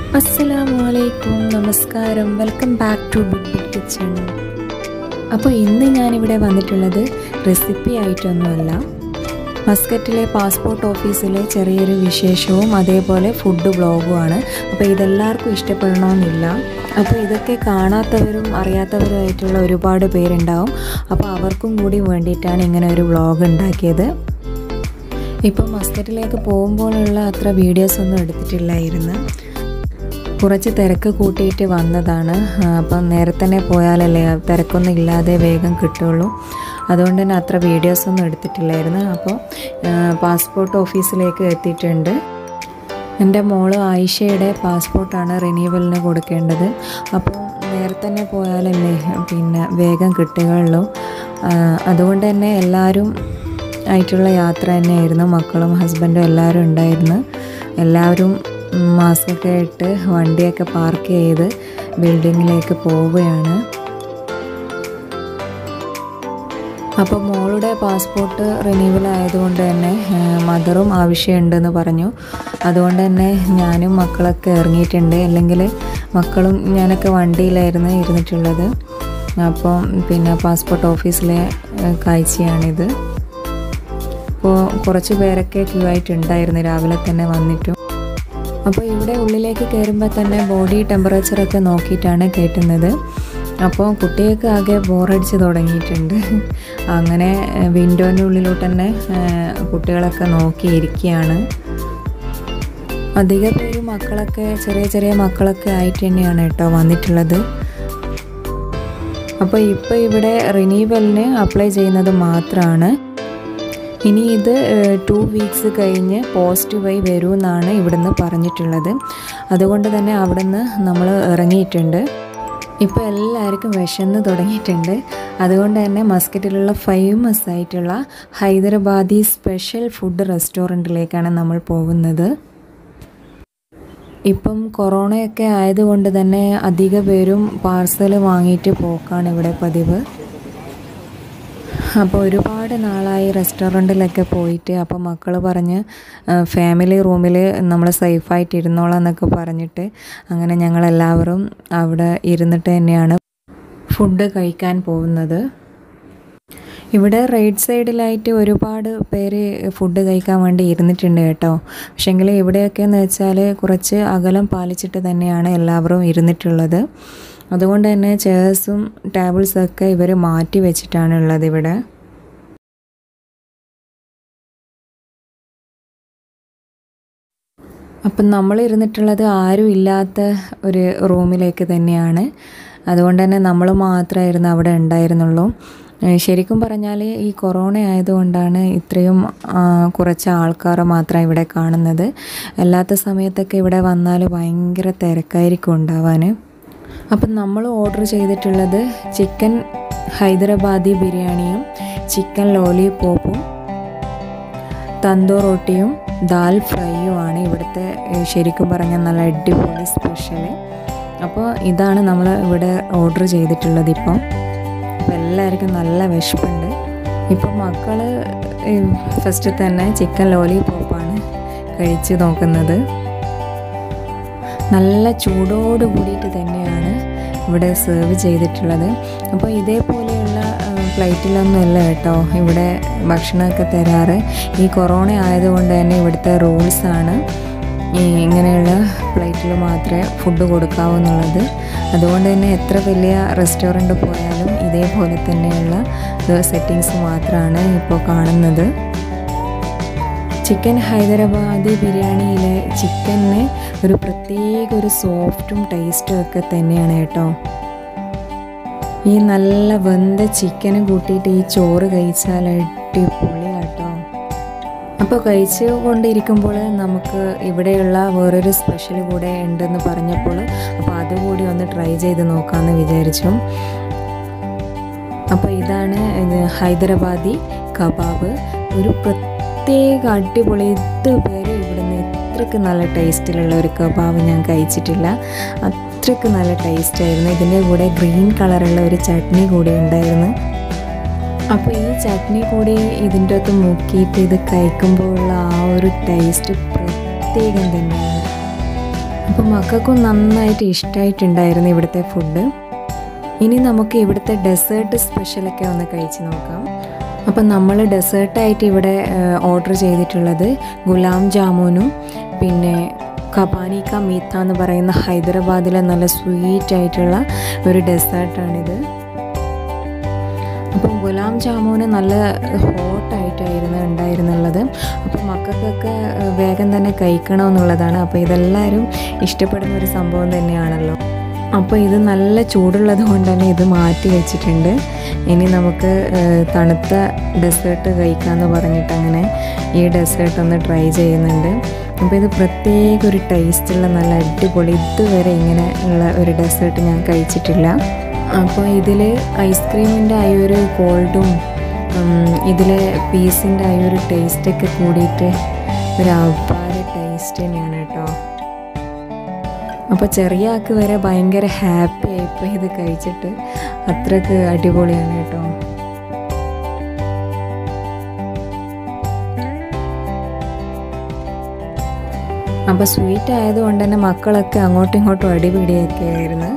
അസ്സലാമു അലൈക്കും നമസ്കാരം welcome back to big big kitchen അപ്പോൾ ഇന്ന് ഞാനിവിടെ വന്നിട്ടുള്ളത് റെസിപ്പി ആയിട്ടൊന്നുമല്ല മസ്കറ്റിലെ പാസ്പോർട്ട് ഓഫീസിലെ ചെറിയൊരു വിശേഷവും അതേപോലെ ഫുഡ് വ്ളോഗുമാണ് അപ്പോൾ ഇതെല്ലാവർക്കും ഇഷ്ടപ്പെടണമെന്നില്ല അപ്പോൾ ഇതൊക്കെ കാണാത്തവരും അറിയാത്തവരുമായിട്ടുള്ള ഒരുപാട് പേരുണ്ടാവും അപ്പോൾ അവർക്കും കൂടി വേണ്ടിയിട്ടാണ് ഇങ്ങനെ ഒരു വ്ളോഗ് ഉണ്ടാക്കിയത് ഇപ്പോൾ മസ്കറ്റിലേക്ക് പോകുമ്പോഴുള്ള അത്ര വീഡിയോസ് ഒന്നും എടുത്തിട്ടില്ലായിരുന്നു കുറച്ച് തിരക്ക് കൂട്ടിയിട്ട് വന്നതാണ് അപ്പം നേരത്തെ തന്നെ പോയാലല്ലേ തിരക്കൊന്നും ഇല്ലാതെ വേഗം കിട്ടുള്ളൂ അതുകൊണ്ട് തന്നെ അത്ര വീഡിയോസൊന്നും എടുത്തിട്ടില്ലായിരുന്നു അപ്പോൾ പാസ്പോർട്ട് ഓഫീസിലേക്ക് എത്തിയിട്ടുണ്ട് എൻ്റെ മോള് ആയിഷയുടെ പാസ്പോർട്ടാണ് റിന്യൂവലിന് കൊടുക്കേണ്ടത് അപ്പോൾ നേരത്തെ തന്നെ പോയാലല്ലേ പിന്നെ വേഗം കിട്ടുകയുള്ളൂ അതുകൊണ്ട് തന്നെ എല്ലാവരും ആയിട്ടുള്ള യാത്ര തന്നെയായിരുന്നു മക്കളും ഹസ്ബൻഡും എല്ലാവരും ഉണ്ടായിരുന്നു എല്ലാവരും മാസ്കൊക്കെ ഇട്ട് വണ്ടിയൊക്കെ പാർക്ക് ചെയ്ത് ബിൽഡിങ്ങിലേക്ക് പോവുകയാണ് അപ്പോൾ മോളുടെ പാസ്പോർട്ട് റിന്യൂവൽ ആയതുകൊണ്ട് തന്നെ മദറും ആവശ്യമുണ്ടെന്ന് പറഞ്ഞു അതുകൊണ്ട് തന്നെ ഞാനും മക്കളൊക്കെ ഇറങ്ങിയിട്ടുണ്ട് അല്ലെങ്കിൽ മക്കളും ഞാനൊക്കെ വണ്ടിയിലായിരുന്നു ഇരുന്നിട്ടുള്ളത് അപ്പോൾ പിന്നെ പാസ്പോർട്ട് ഓഫീസിലെ കാഴ്ചയാണിത് അപ്പോൾ കുറച്ച് പേരൊക്കെ ക്യൂ ആയിട്ടുണ്ടായിരുന്നു രാവിലെ തന്നെ വന്നിട്ടും അപ്പോൾ ഇവിടെ ഉള്ളിലേക്ക് കയറുമ്പോൾ തന്നെ ബോഡി ടെമ്പറേച്ചറൊക്കെ നോക്കിയിട്ടാണ് കയറ്റുന്നത് അപ്പോൾ കുട്ടികൾക്ക് ആകെ ബോറടിച്ച് തുടങ്ങിയിട്ടുണ്ട് അങ്ങനെ വിൻഡോൻ്റെ ഉള്ളിലോട്ട് തന്നെ കുട്ടികളൊക്കെ നോക്കിയിരിക്കുകയാണ് അധിക പേര് മക്കളൊക്കെ ചെറിയ ചെറിയ മക്കളൊക്കെ ആയിട്ട് തന്നെയാണ് കേട്ടോ വന്നിട്ടുള്ളത് അപ്പോൾ ഇപ്പോൾ ഇവിടെ റിന്യൂവലിന് അപ്ലൈ ചെയ്യുന്നത് മാത്രമാണ് ഇനി ഇത് ടു വീക്സ് കഴിഞ്ഞ് പോസ്റ്റ് വഴി വരുമെന്നാണ് ഇവിടുന്ന് പറഞ്ഞിട്ടുള്ളത് അതുകൊണ്ട് തന്നെ അവിടുന്ന് നമ്മൾ ഇറങ്ങിയിട്ടുണ്ട് ഇപ്പോൾ എല്ലാവർക്കും വിശന്ന് തുടങ്ങിയിട്ടുണ്ട് അതുകൊണ്ട് തന്നെ മസ്കറ്റിലുള്ള ഫേമസ് ആയിട്ടുള്ള ഹൈദരാബാദി സ്പെഷ്യൽ ഫുഡ് റെസ്റ്റോറൻറ്റിലേക്കാണ് നമ്മൾ പോകുന്നത് ഇപ്പം കൊറോണയൊക്കെ ആയതുകൊണ്ട് തന്നെ അധിക പേരും പാർസൽ വാങ്ങിയിട്ട് പോക്കാണ് ഇവിടെ പതിവ് അപ്പോൾ ഒരുപാട് നാളായി റെസ്റ്റോറൻറ്റിലൊക്കെ പോയിട്ട് അപ്പോൾ മക്കൾ പറഞ്ഞ് ഫാമിലി റൂമിൽ നമ്മൾ സേഫായിട്ട് ഇരുന്നോളാം എന്നൊക്കെ പറഞ്ഞിട്ട് അങ്ങനെ ഞങ്ങളെല്ലാവരും അവിടെ ഇരുന്നിട്ട് തന്നെയാണ് ഫുഡ് കഴിക്കാൻ പോകുന്നത് ഇവിടെ റൈറ്റ് സൈഡിലായിട്ട് ഒരുപാട് പേര് ഫുഡ് കഴിക്കാൻ വേണ്ടി ഇരുന്നിട്ടുണ്ട് കേട്ടോ പക്ഷേങ്കിൽ ഇവിടെയൊക്കെ എന്ന് വെച്ചാൽ കുറച്ച് അകലം പാലിച്ചിട്ട് തന്നെയാണ് എല്ലാവരും ഇരുന്നിട്ടുള്ളത് അതുകൊണ്ട് തന്നെ ചെയർസും ടേബിൾസൊക്കെ ഇവർ മാറ്റി വെച്ചിട്ടാണ് ഉള്ളത് ഇവിടെ അപ്പം നമ്മൾ ഇരുന്നിട്ടുള്ളത് ആരും ഇല്ലാത്ത ഒരു റൂമിലേക്ക് തന്നെയാണ് അതുകൊണ്ട് തന്നെ നമ്മൾ മാത്രമായിരുന്നു അവിടെ ഉണ്ടായിരുന്നുള്ളൂ ശരിക്കും പറഞ്ഞാൽ ഈ കൊറോണ ആയതുകൊണ്ടാണ് ഇത്രയും കുറച്ച് ആൾക്കാർ മാത്രം ഇവിടെ കാണുന്നത് അല്ലാത്ത സമയത്തൊക്കെ ഇവിടെ വന്നാൽ ഭയങ്കര തിരക്കായിരിക്കും ഉണ്ടാവാൻ അപ്പം നമ്മൾ ഓർഡർ ചെയ്തിട്ടുള്ളത് ചിക്കൻ ഹൈദരാബാദി ബിരിയാണിയും ചിക്കൻ ലോലിപോപ്പും തന്തൂർ റൊട്ടിയും ദാൽ ഫ്രൈയും ആണ് ഇവിടുത്തെ ശരിക്കും പറഞ്ഞാൽ നല്ല അടിപൊളി സ്പെഷ്യൽ അപ്പോൾ ഇതാണ് നമ്മൾ ഇവിടെ ഓർഡർ ചെയ്തിട്ടുള്ളത് ഇപ്പം അപ്പോൾ എല്ലാവർക്കും നല്ല വിശപ്പുണ്ട് ഇപ്പം മക്കൾ ഫസ്റ്റ് തന്നെ ചിക്കൻ ലോലിപോപ്പാണ് കഴിച്ച് നോക്കുന്നത് നല്ല ചൂടോട് കൂടിയിട്ട് തന്നെയാണ് ഇവിടെ സെർവ് ചെയ്തിട്ടുള്ളത് അപ്പോൾ ഇതേപോലെയുള്ള ഫ്ലൈറ്റിലൊന്നുമല്ല കേട്ടോ ഇവിടെ ഭക്ഷണമൊക്കെ തരാറ് ഈ കൊറോണ ആയതുകൊണ്ട് തന്നെ ഇവിടുത്തെ റൂൾസാണ് ഈ ഇങ്ങനെയുള്ള ഫ്ലൈറ്റിൽ മാത്രമേ ഫുഡ് കൊടുക്കാവുന്നുള്ളത് അതുകൊണ്ട് തന്നെ എത്ര വലിയ റെസ്റ്റോറൻറ്റ് പോയാലും ഇതേപോലെ തന്നെയുള്ള സെറ്റിങ്സ് മാത്രമാണ് ഇപ്പോൾ കാണുന്നത് ചിക്കൻ ഹൈദരാബാദി ബിരിയാണിയിലെ ചിക്കന് ഒരു പ്രത്യേക ഒരു സോഫ്റ്റും ടേസ്റ്റും ഒക്കെ തന്നെയാണ് കേട്ടോ ഈ നല്ല വെന്ത ചിക്കനും കൂട്ടിയിട്ട് ഈ ചോറ് കഴിച്ചാൽ അടിപൊളിയാട്ടോ അപ്പോൾ കഴിച്ചു കൊണ്ടിരിക്കുമ്പോൾ നമുക്ക് ഇവിടെയുള്ള വേറൊരു സ്പെഷ്യൽ കൂടെ ഉണ്ടെന്ന് പറഞ്ഞപ്പോൾ അപ്പോൾ അതുകൂടി ഒന്ന് ട്രൈ ചെയ്ത് നോക്കാമെന്ന് വിചാരിച്ചു അപ്പോൾ ഇതാണ് ഹൈദരാബാദി കബാബ് ഒരു പ്രത്യേക അടിപൊളി ഇതുവരെ ഇവിടുന്ന് ഇത്രയ്ക്ക് നല്ല ടേസ്റ്റിലുള്ള ഒരു കബാബ് ഞാൻ കഴിച്ചിട്ടില്ല അത്രയ്ക്ക് നല്ല ടേസ്റ്റ് ആയിരുന്നു ഇതിൻ്റെ കൂടെ ഗ്രീൻ കളറുള്ള ഒരു ചട്നി കൂടി ഉണ്ടായിരുന്നു അപ്പോൾ ഈ ചട്നി കൂടി ഇതിൻ്റെ അകത്ത് മുക്കിയിട്ട് ഇത് കഴിക്കുമ്പോഴുള്ള ആ ഒരു ടേസ്റ്റ് പ്രത്യേകം തന്നെയാണ് അപ്പോൾ മക്കൾക്കും നന്നായിട്ട് ഇഷ്ടമായിട്ടുണ്ടായിരുന്നു ഇവിടുത്തെ ഫുഡ് ഇനി നമുക്ക് ഇവിടുത്തെ ഡെസേർട്ട് സ്പെഷ്യലൊക്കെ ഒന്ന് കഴിച്ച് നോക്കാം അപ്പം നമ്മൾ ഡെസേർട്ടായിട്ട് ഇവിടെ ഓർഡർ ചെയ്തിട്ടുള്ളത് ഗുലാം ജാമുനും പിന്നെ കബാനിക്ക മീത്ത എന്ന് പറയുന്ന ഹൈദരാബാദിലെ നല്ല സ്വീറ്റ് ആയിട്ടുള്ള ഒരു ഡെസേർട്ടാണിത് അപ്പം ഗുലാം ജാമുന് നല്ല ഹോട്ടായിട്ടായിരുന്നു ഉണ്ടായിരുന്നുള്ളത് അപ്പം മക്കൾക്കൊക്കെ വേഗം തന്നെ കഴിക്കണമെന്നുള്ളതാണ് അപ്പോൾ ഇതെല്ലാവരും ഇഷ്ടപ്പെടുന്ന ഒരു സംഭവം തന്നെയാണല്ലോ അപ്പോൾ ഇത് നല്ല ചൂടുള്ളത് കൊണ്ട് തന്നെ ഇത് മാറ്റി വെച്ചിട്ടുണ്ട് ഇനി നമുക്ക് തണുത്ത ഡെസേർട്ട് കഴിക്കാമെന്ന് പറഞ്ഞിട്ട് അങ്ങനെ ഈ ഡെസേർട്ട് ഒന്ന് ട്രൈ ചെയ്യുന്നുണ്ട് അപ്പോൾ ഇത് പ്രത്യേക ഒരു ടേസ്റ്റുള്ള നല്ല അടിപൊളി ഇതുവരെ ഇങ്ങനെ ഉള്ള ഒരു ഡെസേർട്ട് ഞാൻ കഴിച്ചിട്ടില്ല അപ്പോൾ ഇതിൽ ഐസ്ക്രീമിൻ്റെ ആ ഒരു കോൾഡും ഇതിലെ പീസിൻ്റെ ആ ഒരു ടേസ്റ്റൊക്കെ കൂടിയിട്ട് ഒരു അപാര ടേസ്റ്റ് തന്നെയാണ് കേട്ടോ അപ്പോൾ ചെറിയ ആൾക്ക് വരെ ഭയങ്കര ഹാപ്പി ആയിപ്പോൾ ഇത് കഴിച്ചിട്ട് അത്രക്ക് അടിപൊളിയാണ് കേട്ടോ അപ്പോൾ സ്വീറ്റ് ആയതുകൊണ്ട് തന്നെ മക്കളൊക്കെ അങ്ങോട്ടും ഇങ്ങോട്ടും അടിപിടിയൊക്കെ ആയിരുന്നു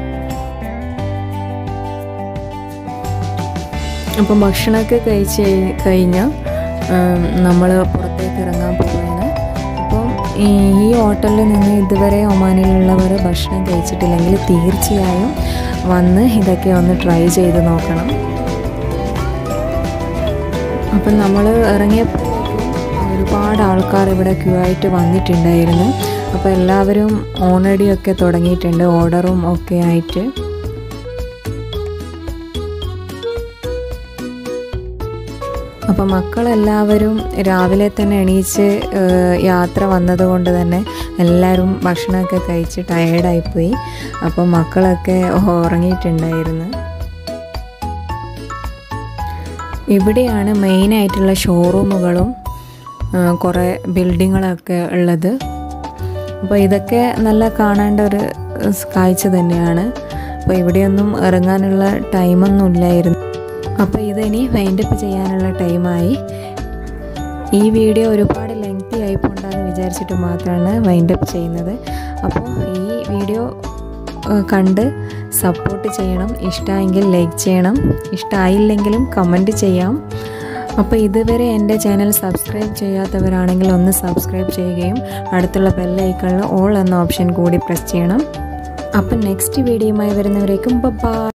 അപ്പം ഭക്ഷണമൊക്കെ കഴിച്ച് കഴിഞ്ഞാൽ നമ്മൾ പുറത്തേക്ക് ഇറങ്ങാൻ പോവുകയാണ് അപ്പം ഈ ഹോട്ടലിൽ നിന്ന് ഇതുവരെ ഒമാനിലുള്ളവർ ഭക്ഷണം കഴിച്ചിട്ടില്ലെങ്കിൽ തീർച്ചയായും വന്ന് ഇതൊക്കെ ഒന്ന് ട്രൈ ചെയ്ത് നോക്കണം അപ്പം നമ്മൾ ഇറങ്ങിയപ്പോഴേക്കും ഒരുപാട് ആൾക്കാർ ഇവിടെ ക്യൂ ആയിട്ട് വന്നിട്ടുണ്ടായിരുന്നു അപ്പോൾ എല്ലാവരും ഓണടിയൊക്കെ തുടങ്ങിയിട്ടുണ്ട് ഓർഡറും ഒക്കെ ആയിട്ട് അപ്പോൾ മക്കളെല്ലാവരും രാവിലെ തന്നെ എണീച്ച് യാത്ര വന്നതുകൊണ്ട് തന്നെ എല്ലാവരും ഭക്ഷണമൊക്കെ കഴിച്ച് ടയേർഡായിപ്പോയി അപ്പോൾ മക്കളൊക്കെ ഉറങ്ങിയിട്ടുണ്ടായിരുന്നു ഇവിടെയാണ് മെയിനായിട്ടുള്ള ഷോറൂമുകളും കുറേ ബിൽഡിങ്ങുകളൊക്കെ ഉള്ളത് അപ്പോൾ ഇതൊക്കെ നല്ല കാണേണ്ട ഒരു കാഴ്ച തന്നെയാണ് അപ്പോൾ ഇവിടെയൊന്നും ഇറങ്ങാനുള്ള ടൈമൊന്നും ഇല്ലായിരുന്നു അപ്പോൾ ഇതിനി വൈൻഡപ്പ് ചെയ്യാനുള്ള ടൈമായി ഈ വീഡിയോ ഒരുപാട് ലെങ്തി ആയിപ്പോണ്ടെന്ന് വിചാരിച്ചിട്ട് മാത്രമാണ് വൈൻഡപ്പ് ചെയ്യുന്നത് അപ്പോൾ ഈ വീഡിയോ കണ്ട് സപ്പോർട്ട് ചെയ്യണം ഇഷ്ടമായെങ്കിൽ ലൈക്ക് ചെയ്യണം ഇഷ്ടമായില്ലെങ്കിലും കമൻറ്റ് ചെയ്യാം അപ്പോൾ ഇതുവരെ എൻ്റെ ചാനൽ സബ്സ്ക്രൈബ് ചെയ്യാത്തവരാണെങ്കിൽ ഒന്ന് സബ്സ്ക്രൈബ് ചെയ്യുകയും അടുത്തുള്ള ബെല്ലൈക്കണിൽ ഓൾ എന്ന ഓപ്ഷൻ കൂടി പ്രസ് ചെയ്യണം അപ്പം നെക്സ്റ്റ് വീഡിയോയുമായി വരുന്നവരേക്കും ബൈ